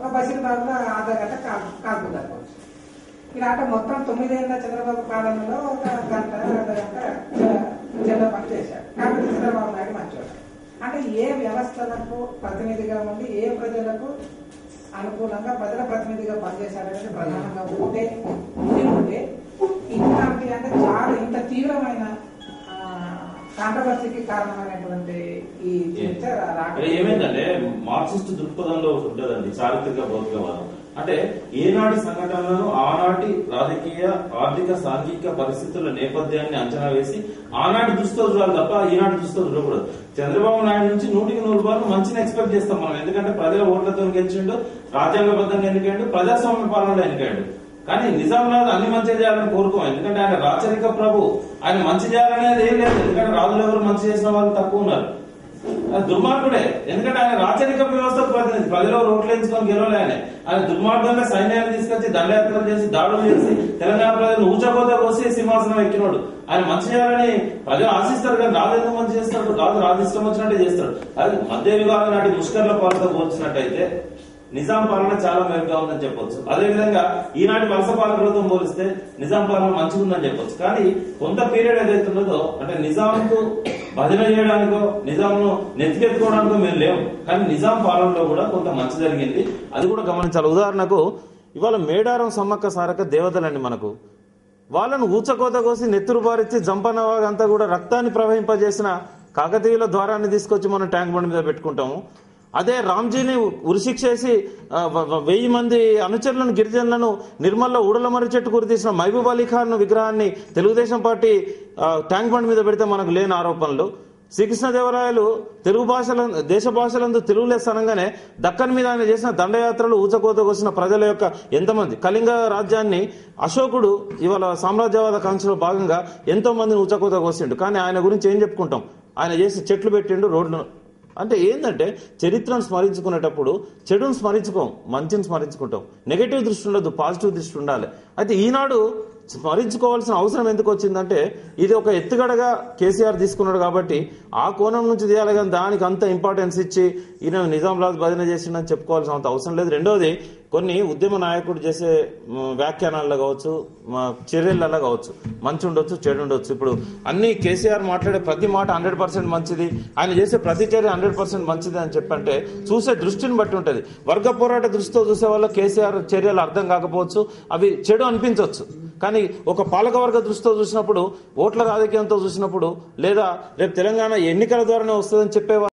ఒక బషీర్బాబ్ లో ఆధార్ గంట కాల్- కాల్పు జరపవచ్చు ఇలా అంటే మొత్తం తొమ్మిదేళ్ల చంద్రబాబు పాలనలో ఒక గంట అర్ధ గంట జెండా పని చేశారు కాబట్టి చంద్రబాబు నాయుడు మంచోడు అంటే ఏ వ్యవస్థలకు ప్రతినిధిగా ఉండి ఏ ప్రజలకు అనుకూలంగా ప్రజల ప్రతినిధిగా పనిచేశారనేది ప్రధానంగా ఉంటే ఉండి ఉంటే ఇట్లాంటి అంటే చాలా ఇంత తీవ్రమైన కాంట్రవర్సీకి కారణమైనటువంటి ఈ చర్చ ఇక్కడ రాక ఏమైందంటే మార్క్సిస్ట్ దృక్పథంలో ఒకటి ఉంటుందండి చారిత్రక భౌతికవాదం అంటే ఏనాటి సంఘటనలను ఆనాటి రాజకీయ ఆర్థిక సాంఘిక పరిస్థితుల నేపథ్యాన్ని అంచనా వేసి ఆనాటి దుస్తులు చూడాలి తప్ప ఈనాటి దుస్తులు చూడకూడదు చంద్రబాబు నాయుడు నుంచి నూటికి నూరు రూపాయలు మంచిని ఎక్స్పెక్ట్ చేస్తాం మనం ఎందుకంటే ప్రజల ఓట్లతో గెలిచిండు రాజ్యాంగబద్ధంగా ఎన్నికాడు ప్రజాస్వామ్య పాలనలో ఎన్నికాడు కానీ నిజాంలాగా అన్ని మంచి చేయాలని కోరుకోం ఎందుకంటే ఆయన రాచరిక ప్రభు ఆయన మంచి చేయాలనేది ఏం లేదు ఎందుకంటే రాజులు ఎవరు మంచి చేసిన వాళ్ళు తక్కువ ఉన్నారు అది దుర్మార్గుడే ఎందుకంటే ఆయన రాచరిక వ్యవస్థ ప్రతినిధి ప్రజలు రోడ్లు ఎంచుకొని గెలవలే ఆయన ఆయన దుర్మార్గంగా సైన్యాన్ని తీసుకొచ్చి దండయాత్రలు చేసి దాడులు చేసి తెలంగాణ ప్రజలు ఊచకోత కోసి సింహాసనం ఎక్కినోడు ఆయన మంచి చేయాలని ప్రజలు ఆశిస్తారు కానీ రాజు ఎందుకు మంచి చేస్తాడు రాజు రాజు ఇష్టం వచ్చినట్టే చేస్తాడు అది మధ్య యుగాల నాటి ముష్కర్ల పాలతో పోల్చినట్టయితే నిజాం పాలన చాలా మెరుగ్గా ఉందని చెప్పొచ్చు అదే విధంగా ఈనాటి వలస పాలకులతో పోలిస్తే నిజాం పాలన మంచిగా ఉందని చెప్పొచ్చు కానీ కొంత పీరియడ్ ఏదైతే ఉన్నదో అంటే నిజాంకు భజన చేయడానికో నిజాంను నెత్తికెత్తుకోవడానికో మేము లేవు కానీ నిజాం పాలనలో కూడా కొంత మంచి జరిగింది అది కూడా గమనించాలి ఉదాహరణకు ఇవాళ మేడారం సమ్మక్క సారక దేవతలండి మనకు వాళ్ళను ఊచకోత కోసి నెత్తురు బారిచ్చి జంపన అంతా కూడా రక్తాన్ని ప్రవహింపజేసిన కాకతీయుల ద్వారాన్ని తీసుకొచ్చి మనం ట్యాంక్ బండ్ మీద పెట్టుకుంటాము అదే రామ్జీని ఉరిశిక్షేసి ఆ, వ- వ- వెయ్యి మంది అనుచరులను గిరిజనులను నిర్మల్లో ఊడల మర్రి చెట్టు గురి తీసిన మహబూబ్ అలీ ఖాన్ విగ్రహాన్ని తెలుగుదేశం పార్టీ ఆ, ట్యాంక్ బండ్ మీద పెడితే మనకు లేని ఆరోపణలు శ్రీకృష్ణదేవరాయలు తెలుగు భాషల దేశ భాషలందు తెలుగు లెస్ అనగానే దక్కన్ మీద ఆయన చేసిన దండయాత్రలు ఊచకోత కోసిన ప్రజల యొక్క ఎంతమంది కళింగ రాజ్యాన్ని అశోకుడు ఇవాళ సామ్రాజ్యవాద కాంక్షలో భాగంగా ఎంతో మందిని ఊచకోత కోసిండు కానీ ఆయన గురించి ఏం చెప్పుకుంటాం ఆయన చేసి చెట్లు పెట్టిండు రోడ్లు అంటే ఏంటంటే చరిత్రను స్మరించుకునేటప్పుడు చెడును స్మరించుకోం మంచిని స్మరించుకుంటాం నెగటివ్ దృష్టి ఉండదు పాజిటివ్ దృష్టి ఉండాలి అయితే ఈనాడు స్మరించుకోవాల్సిన అవసరం ఎందుకు వచ్చిందంటే ఇది ఒక ఎత్తుగడగా కేసీఆర్ తీసుకున్నాడు కాబట్టి ఆ కోణం నుంచి తీయాలి కానీ దానికి అంత ఇంపార్టెన్స్ ఇచ్చి ఈయన నిజాంలాజ్ భజన చేసిండని చెప్పుకోవాల్సిన అంత అవసరం లేదు రెండోది కొన్ని ఉద్యమ నాయకుడు చేసే మ్, వ్యాఖ్యానాల్లో కావచ్చు మ, చర్యలలో కావచ్చు మంచి ఉండొచ్చు చెడు ఉండొచ్చు ఇప్పుడు అన్ని కేసీఆర్ మాట్లాడే ప్రతి మాట హండ్రెడ్ పర్సెంట్ మంచిది ఆయన చేసే ప్రతి చర్య హండ్రెడ్ పర్సెంట్ మంచిది అని చెప్పంటే చూసే దృష్టిని బట్టి ఉంటుంది వర్గ పోరాట దృష్టితో చూసే వాళ్ళ కేసీఆర్ చర్యలు అర్థం కాకపోవచ్చు అవి చెడు అనిపించవచ్చు కానీ ఒక పాలకవర్గ దృష్టితో చూసినప్పుడు ఓట్ల రాజకీయంతో చూసినప్పుడు లేదా రేపు తెలంగాణ ఎన్నికల ద్వారానే వస్తుందని చెప్పే